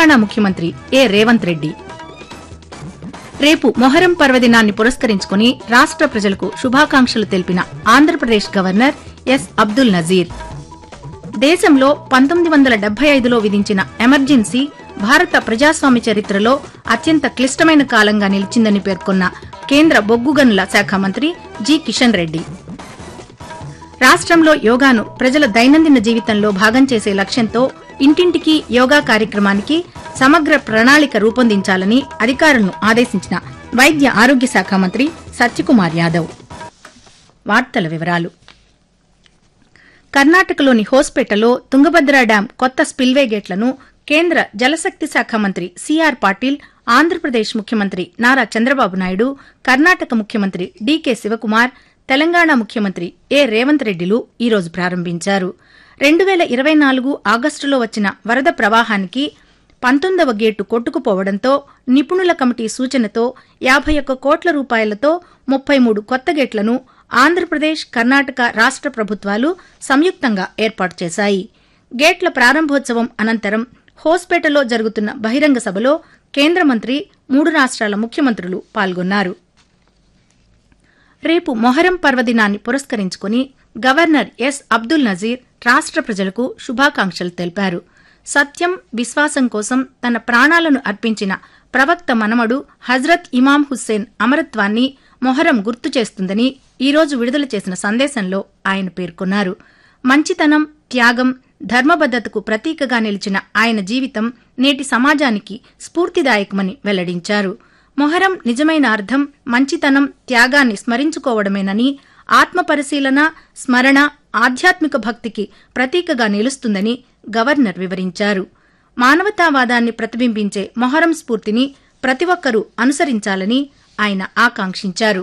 తెలంగాణ ముఖ్యమంత్రి ఏ రేవంత్ రెడ్డి రేపు మొహరం పర్వదినాన్ని పురస్కరించుకుని రాష్ట ప్రజలకు శుభాకాంక్షలు తెలిపిన ఆంధ్రప్రదేశ్ గవర్నర్ ఎస్ అబ్దుల్ నజీర్ దేశంలో పంతొమ్మిది వందల డెబ్బై ఐదులో విధించిన ఎమర్జెన్సీ భారత ప్రజాస్వామ్య చరిత్రలో అత్యంత క్లిష్టమైన కాలంగా నిలిచిందని పేర్కొన్న కేంద్ర బొగ్గు గనుల శాఖ మంత్రి జి కిషన్ రెడ్డి రాష్ట్రంలో యోగాను ప్రజల దైనందిన జీవితంలో భాగం చేసే లక్ష్యంతో ఇంటింటికి యోగా కార్యక్రమానికి సమగ్ర ప్రణాళిక రూపొందించాలని అధికారులను ఆదేశించిన వైద్య ఆరోగ్య శాఖ మంత్రి సత్యకుమార్ యాదవ్ వార్తల వివరాలు కర్ణాటకలోని హోస్పేటలో తుంగభద్ర డ్యాం కొత్త స్పిల్వే గేట్లను కేంద్ర జలశక్తి శాఖ మంత్రి సిఆర్ పాటిల్ ఆంధ్రప్రదేశ్ ముఖ్యమంత్రి నారా చంద్రబాబు నాయుడు కర్ణాటక ముఖ్యమంత్రి డీకే శివకుమార్ తెలంగాణ ముఖ్యమంత్రి ఏ రేవంత్ రెడ్డిలు ఈరోజు ప్రారంభించారు రెండు వేల ఇరవై నాలుగు ఆగస్టులో వచ్చిన వరద ప్రవాహానికి పంతొమ్మిదవ గేటు కొట్టుకుపోవడంతో నిపుణుల కమిటీ సూచనతో యాభై ఒక్క కోట్ల రూపాయలతో ముప్పై మూడు కొత్త గేట్లను ఆంధ్రప్రదేశ్ కర్ణాటక రాష్ట ప్రభుత్వాలు సంయుక్తంగా ఏర్పాటు చేశాయి గేట్ల ప్రారంభోత్సవం అనంతరం హోస్పేటలో జరుగుతున్న బహిరంగ సభలో కేంద్ర మంత్రి మూడు రాష్ట్రాల ముఖ్యమంత్రులు పాల్గొన్నారు రేపు మొహరం పర్వదినాన్ని పురస్కరించుకుని గవర్నర్ ఎస్ అబ్దుల్ నజీర్ రాష్ట ప్రజలకు శుభాకాంక్షలు తెలిపారు సత్యం విశ్వాసం కోసం తన ప్రాణాలను అర్పించిన ప్రవక్త మనమడు హజ్రత్ ఇమాం హుస్సేన్ అమరత్వాన్ని మొహరం గుర్తు చేస్తుందని ఈరోజు విడుదల చేసిన సందేశంలో ఆయన పేర్కొన్నారు మంచితనం త్యాగం ధర్మబద్దతకు ప్రతీకగా నిలిచిన ఆయన జీవితం నేటి సమాజానికి స్ఫూర్తిదాయకమని వెల్లడించారు మొహరం నిజమైన అర్థం మంచితనం త్యాగాన్ని స్మరించుకోవడమేనని ఆత్మపరిశీలన స్మరణ ఆధ్యాత్మిక భక్తికి ప్రతీకగా నిలుస్తుందని గవర్నర్ వివరించారు మానవతావాదాన్ని ప్రతిబింబించే మొహరం స్ఫూర్తిని ప్రతి ఒక్కరూ అనుసరించాలని ఆయన ఆకాంక్షించారు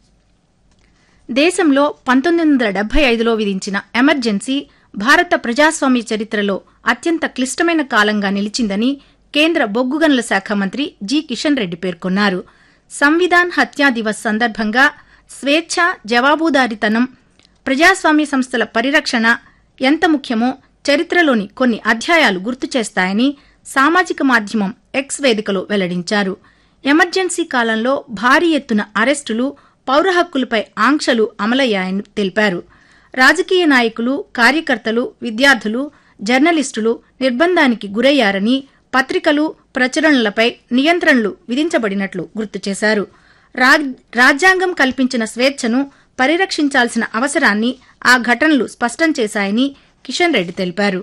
దేశంలో పంతొమ్మిది వందల డెబ్బై ఐదులో విధించిన ఎమర్జెన్సీ భారత ప్రజాస్వామ్య చరిత్రలో అత్యంత క్లిష్టమైన కాలంగా నిలిచిందని కేంద్ర బొగ్గు గనుల శాఖ మంత్రి జి కిషన్ రెడ్డి పేర్కొన్నారు సంవిధాన్ హత్యా దివస్ సందర్భంగా స్వేచ్ఛ జవాబుదారీతనం ప్రజాస్వామ్య సంస్థల పరిరక్షణ ఎంత ముఖ్యమో చరిత్రలోని కొన్ని అధ్యాయాలు గుర్తు చేస్తాయని సామాజిక మాధ్యమం ఎక్స్ వేదికలో వెల్లడించారు ఎమర్జెన్సీ కాలంలో భారీ ఎత్తున అరెస్టులు పౌర హక్కులపై ఆంక్షలు అమలయ్యాయని తెలిపారు రాజకీయ నాయకులు కార్యకర్తలు విద్యార్థులు జర్నలిస్టులు నిర్బంధానికి గురయ్యారని పత్రికలు ప్రచురణలపై నియంత్రణలు విధించబడినట్లు గుర్తు చేశారు రాజ్యాంగం కల్పించిన స్వేచ్ఛను పరిరక్షించాల్సిన అవసరాన్ని ఆ ఘటనలు స్పష్టం చేశాయని కిషన్ రెడ్డి తెలిపారు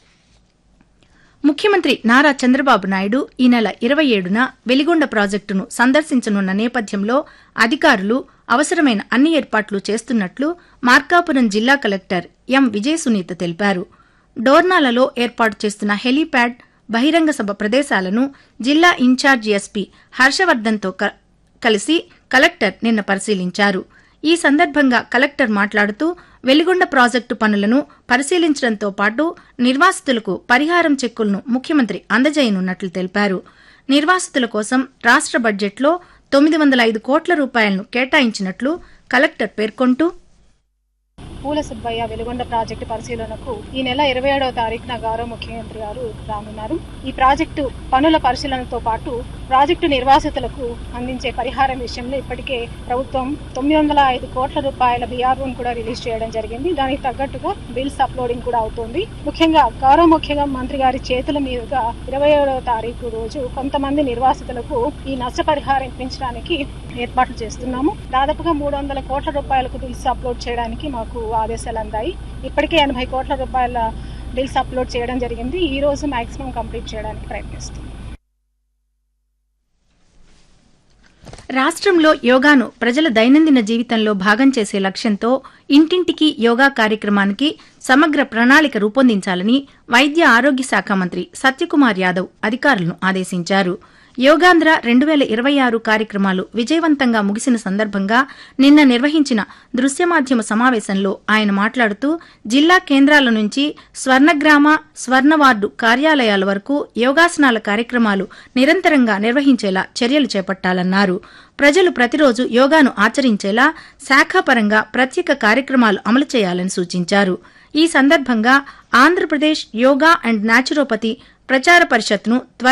ముఖ్యమంత్రి నారా చంద్రబాబు నాయుడు ఈ నెల ఇరవై ఏడున వెలిగొండ ప్రాజెక్టును సందర్శించనున్న నేపథ్యంలో అధికారులు అవసరమైన అన్ని ఏర్పాట్లు చేస్తున్నట్లు మార్కాపురం జిల్లా కలెక్టర్ ఎం విజయ సునీత తెలిపారు డోర్నాలలో ఏర్పాటు చేస్తున్న హెలీప్యాడ్ బహిరంగ సభ ప్రదేశాలను జిల్లా ఇన్ఛార్జి ఎస్పీ హర్షవర్దన్తో కలిసి కలెక్టర్ నిన్న పరిశీలించారు ఈ సందర్భంగా కలెక్టర్ మాట్లాడుతూ వెలిగొండ ప్రాజెక్టు పనులను పరిశీలించడంతో పాటు నిర్వాసితులకు పరిహారం చెక్కులను ముఖ్యమంత్రి అందజేయనున్నట్లు తెలిపారు నిర్వాసితుల కోసం రాష్ట బడ్జెట్లో తొమ్మిది వందల ఐదు కోట్ల రూపాయలను కేటాయించినట్లు కలెక్టర్ పేర్కొంటూ పూల సుబ్బయ్య వెలుగొండ ప్రాజెక్టు పరిశీలనకు ఈ నెల ఇరవై ఏడవ తారీఖున గౌరవ ముఖ్యమంత్రి గారు రానున్నారు ఈ ప్రాజెక్టు పనుల పరిశీలనతో పాటు ప్రాజెక్టు నిర్వాసితులకు అందించే పరిహారం విషయంలో ఇప్పటికే ప్రభుత్వం తొమ్మిది వందల ఐదు కోట్ల రూపాయల బీఆర్ఓను కూడా రిలీజ్ చేయడం జరిగింది దానికి తగ్గట్టుగా బిల్స్ అప్లోడింగ్ కూడా అవుతోంది ముఖ్యంగా గౌరవ ముఖ్యంగా మంత్రి గారి చేతుల మీదుగా ఇరవై ఏడవ తారీఖు రోజు కొంతమంది నిర్వాసితులకు ఈ నష్టపరిహారం ఇప్పించడానికి ఏర్పాట్లు చేస్తున్నాము దాదాపుగా మూడు వందల కోట్ల రూపాయలకు బిల్స్ అప్లోడ్ చేయడానికి మాకు ఆదేశాలు అందాయి ఇప్పటికే ఎనభై కోట్ల రూపాయల బిల్స్ అప్లోడ్ చేయడం జరిగింది ఈ రోజు మాక్సిమం కంప్లీట్ చేయడానికి ప్రయత్నిస్తున్నాం రాష్ట్రంలో యోగాను ప్రజల దైనందిన జీవితంలో భాగం చేసే లక్ష్యంతో ఇంటింటికి యోగా కార్యక్రమానికి సమగ్ర ప్రణాళిక రూపొందించాలని వైద్య ఆరోగ్య శాఖ మంత్రి సత్యకుమార్ యాదవ్ అధికారులను ఆదేశించారు యోగాంధ్ర రెండు వేల ఇరవై ఆరు కార్యక్రమాలు విజయవంతంగా ముగిసిన సందర్భంగా నిన్న నిర్వహించిన దృశ్య మాధ్యమ సమావేశంలో ఆయన మాట్లాడుతూ జిల్లా కేంద్రాల నుంచి స్వర్ణగ్రామ స్వర్ణ వార్డు కార్యాలయాల వరకు యోగాసనాల కార్యక్రమాలు నిరంతరంగా నిర్వహించేలా చర్యలు చేపట్టాలన్నారు ప్రజలు ప్రతిరోజు యోగాను ఆచరించేలా శాఖాపరంగా ప్రత్యేక కార్యక్రమాలు అమలు చేయాలని సూచించారు ఈ సందర్భంగా ఆంధ్రప్రదేశ్ యోగా అండ్ నాచురోపతి ప్రచార పరిషత్ను